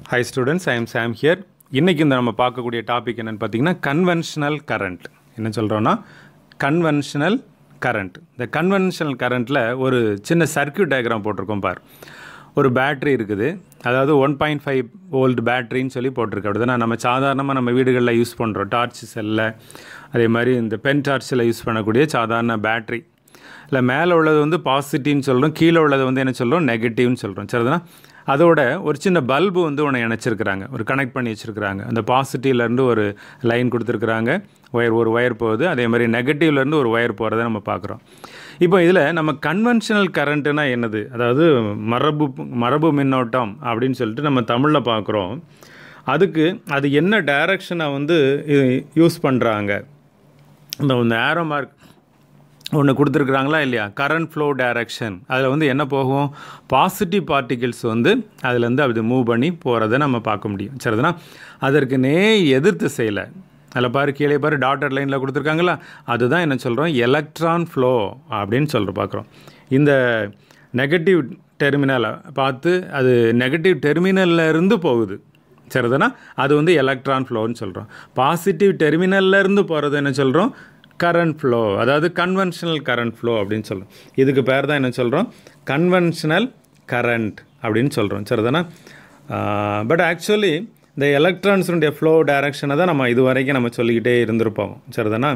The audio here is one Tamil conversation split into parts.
high students I am Sam here இன்றைக்கி இந்த நம்ம பார்க்கக்கூடிய டாபிக் என்னென்னு பார்த்தீங்கன்னா கன்வென்ஷனல் கரண்ட் என்ன சொல்கிறோன்னா கன்வென்ஷனல் கரண்ட் இந்த கன்வென்ஷனல் கரண்ட்டில் ஒரு சின்ன சர்க்யூட் டயக்ராம் போட்டிருக்கோம் பார் ஒரு பேட்ரி இருக்குது அதாவது ஒன் பாயிண்ட் ஃபைவ் வோல்ட் பேட்ரின்னு சொல்லி போட்டிருக்கு அப்படிதான் நம்ம சாதாரணமாக நம்ம வீடுகளில் யூஸ் பண்ணுறோம் டார்ச் செல்லில் அதே மாதிரி இந்த பென் டார்ச்சில் யூஸ் பண்ணக்கூடிய சாதாரண பேட்ரி இல்லை மேலே உள்ளது வந்து பாசிட்டிவ்னு சொல்கிறோம் கீழே உள்ளது வந்து என்ன சொல்கிறோம் நெகட்டிவ்னு சொல்கிறோம் சரிதானா அதோட ஒரு சின்ன பல்பு வந்து ஒன்று இணைச்சிருக்கிறாங்க ஒரு கனெக்ட் பண்ணி வச்சுருக்கிறாங்க அந்த பாசிட்டிவ்லேருந்து ஒரு லைன் கொடுத்துருக்குறாங்க ஒயர் ஒரு ஒயர் போகுது அதே மாதிரி நெகட்டிவ்லேருந்து ஒரு ஒயர் போகிறத நம்ம பார்க்குறோம் இப்போ இதில் நம்ம கன்வென்ஷனல் கரண்ட்டுனா என்னது அதாவது மரபு மரபு மின்னோட்டம் அப்படின்னு சொல்லிட்டு நம்ம தமிழில் பார்க்குறோம் அதுக்கு அது என்ன டைரக்ஷனை வந்து யூஸ் பண்ணுறாங்க இந்த இந்த ஏரோ மார்க் ஒன்று கொடுத்துருக்குறாங்களா இல்லையா கரண்ட் ஃப்ளோ டைரக்ஷன் அதில் வந்து என்ன போகும் பாசிட்டிவ் பார்ட்டிகிள்ஸ் வந்து அதுலேருந்து அது மூவ் பண்ணி போகிறத நம்ம பார்க்க முடியும் சரிதுனா அதற்கு நே எதிர்த்து செய்யலை அதில் பாரு கீழே பாரு டாட்டர் லைனில் கொடுத்துருக்காங்களா அதுதான் என்ன சொல்கிறோம் எலக்ட்ரான் ஃப்ளோ அப்படின்னு சொல்கிற பார்க்குறோம் இந்த நெகட்டிவ் டெர்மினலை பார்த்து அது நெகட்டிவ் டெர்மினல்ல இருந்து போகுது சரிதானா அது வந்து எலக்ட்ரான் ஃப்ளோன்னு சொல்கிறோம் பாசிட்டிவ் டெர்மினல்லேருந்து போகிறது என்ன சொல்கிறோம் கரண்ட் ஃப்ளோ அதாவது கன்வென்ஷனல் கரண்ட் ஃப்ளோ அப்படின்னு சொல்கிறோம் இதுக்கு பேர் தான் என்ன சொல்கிறோம் கன்வென்ஷனல் கரண்ட் அப்படின்னு சொல்கிறோம் சரிதானா பட் ஆக்சுவலி இந்த எலக்ட்ரான்ஸுடைய ஃப்ளோ டைரக்ஷனை தான் நம்ம இது வரைக்கும் நம்ம சொல்லிக்கிட்டே இருந்திருப்போம் சரிதானா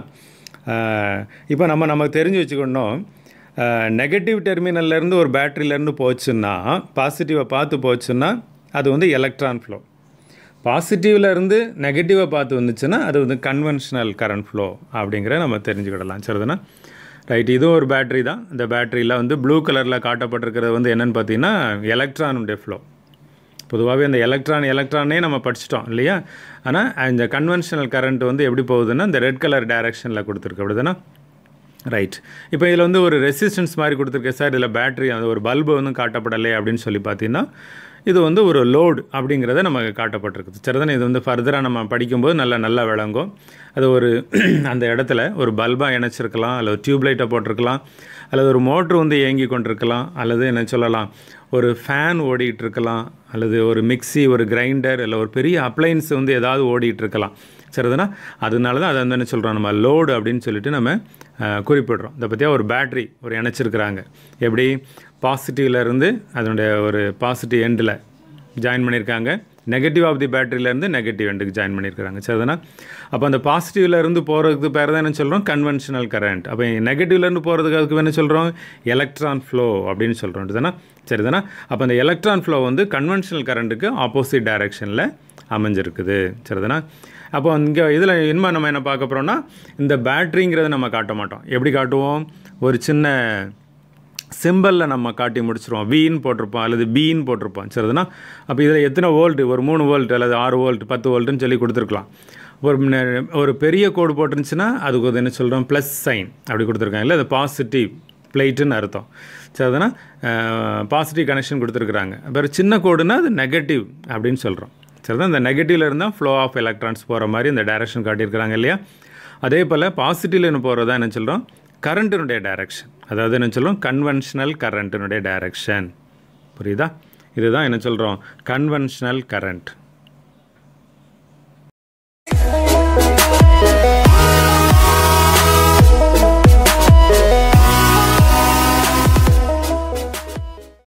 இப்போ நம்ம நமக்கு தெரிஞ்சு வச்சுக்கணும் நெகட்டிவ் டெர்மினல்லேருந்து ஒரு பேட்டரியிலேருந்து போச்சுன்னா பாசிட்டிவை பார்த்து போச்சுன்னா அது வந்து எலக்ட்ரான் ஃப்ளோ பாசிட்டிவில் இருந்து நெகட்டிவை பார்த்து வந்துச்சுன்னா அது வந்து கன்வென்ஷனல் கரண்ட் ஃப்ளோ அப்படிங்கிற நம்ம தெரிஞ்சுக்கிடலாம் சரிதானா ரைட் இதுவும் ஒரு பேட்ரி தான் இந்த பேட்டரியில் வந்து ப்ளூ கலரில் காட்டப்பட்டிருக்கிறது வந்து என்னென்னு பார்த்தீங்கன்னா எலக்ட்ரானுடைய ஃப்ளோ பொதுவாகவே அந்த எலக்ட்ரான் எலக்ட்ரானே நம்ம படிச்சிட்டோம் இல்லையா ஆனால் இந்த கன்வென்ஷனல் கரண்ட் வந்து எப்படி போகுதுன்னா இந்த ரெட் கலர் டைரக்ஷனில் கொடுத்துருக்கு அப்படிதானே ரைட் இப்போ இதில் வந்து ஒரு ரெசிஸ்டன்ஸ் மாதிரி கொடுத்துருக்கேன் சார் இதில் பேட்ரி அந்த ஒரு பல்பு வந்து காட்டப்படலை அப்படின்னு சொல்லி பார்த்தீங்கன்னா இது வந்து ஒரு லோடு அப்படிங்கிறத நமக்கு காட்டப்பட்டிருக்குது சரிதானே இது வந்து ஃபர்தராக நம்ம படிக்கும்போது நல்லா நல்லா விளங்கும் அது ஒரு அந்த இடத்துல ஒரு பல்பாக இணைச்சிருக்கலாம் அல்லது டியூப்லைட்டை போட்டிருக்கலாம் அல்லது ஒரு மோட்ரு வந்து இயங்கி கொண்டிருக்கலாம் அல்லது என்ன சொல்லலாம் ஒரு ஃபேன் ஓடிட்டு இருக்கலாம் அல்லது ஒரு மிக்சி ஒரு கிரைண்டர் இல்லை ஒரு பெரிய அப்ளைன்ஸ் வந்து ஏதாவது ஓடிட்டு இருக்கலாம் சரிதானா அதனால தான் அதை வந்து என்ன சொல்கிறோம் நம்ம லோடு அப்படின்னு சொல்லிட்டு நம்ம குறிப்பிடுறோம் இதை பற்றியா ஒரு பேட்ரி ஒரு இணைச்சிருக்கிறாங்க எப்படி பாசிட்டிவ்லேருந்து அதனுடைய ஒரு பாசிட்டிவ் எண்டில் ஜாயின் பண்ணியிருக்காங்க நெகட்டிவ் ஆஃப் தி பேட்டரியிலேருந்து நெகட்டிவ் எண்டுக்கு ஜாயின் பண்ணியிருக்காங்க சரிதானா அப்போ அந்த பாசிட்டிவ்லேருந்து போகிறதுக்கு பேர் தான் என்ன சொல்கிறோம் கன்வென்ஷனல் கரண்ட் அப்போ நெகட்டிவ்லேருந்து போகிறதுக்கு அதுக்கு என்ன சொல்கிறோம் எலக்ட்ரான் ஃப்ளோ அப்படின்னு சொல்கிறோம் தானே சரிதானா அப்போ அந்த எலக்ட்ரான் ஃப்ளோ வந்து கன்வென்ஷனல் கரண்ட்டுக்கு ஆப்போசிட் டைரக்ஷனில் அமைஞ்சிருக்குது சரிதானா அப்போ இங்கே இதில் இனிமேல் நம்ம என்ன பார்க்க போகிறோம்னா இந்த பேட்ரிங்கிறத நம்ம காட்ட மாட்டோம் எப்படி காட்டுவோம் ஒரு சின்ன சிம்பிளில் நம்ம காட்டி முடிச்சிருவோம் வீன்னு போட்டிருப்போம் அல்லது பீன்னு போட்டிருப்போம் சரிதுனா அப்போ இதில் எத்தனை வோல்ட்டு ஒரு மூணு வோல்ட் அல்லது ஆறு வோல்ட் பத்து வோல்ட்டுன்னு சொல்லி கொடுத்துருக்கலாம் ஒரு ஒரு பெரிய கோடு போட்டுருந்துச்சுன்னா அதுக்கு ஒரு என்ன சொல்கிறோம் ப்ளஸ் சைன் அப்படி கொடுத்துருக்காங்க இல்லை அது பாசிட்டிவ் பிளேட்டுன்னு அர்த்தம் சரிதானா பாசிட்டிவ் கனெக்ஷன் கொடுத்துருக்குறாங்க அப்புறம் சின்ன கோடுனா அது நெகட்டிவ் அப்படின்னு சொல்கிறோம் சரிதான் இந்த நெகட்டிவ்ல இருந்தால் ஃப்ளோ ஆஃப் எலக்ட்ரான்ஸ் போகிற மாதிரி இந்த டைரக்ஷன் காட்டியிருக்கிறாங்க இல்லையா அதே போல் பாசிட்டிவ்ல போகிறதா என்ன சொல்கிறோம் கரண்ட்டினுடைய டைரக்ஷன் அதாவது என்ன சொல்கிறோம் கன்வென்ஷனல் கரண்ட்டினுடைய டைரக்ஷன் புரியுதா இதுதான் என்ன சொல்கிறோம் கன்வென்ஷனல் கரண்ட்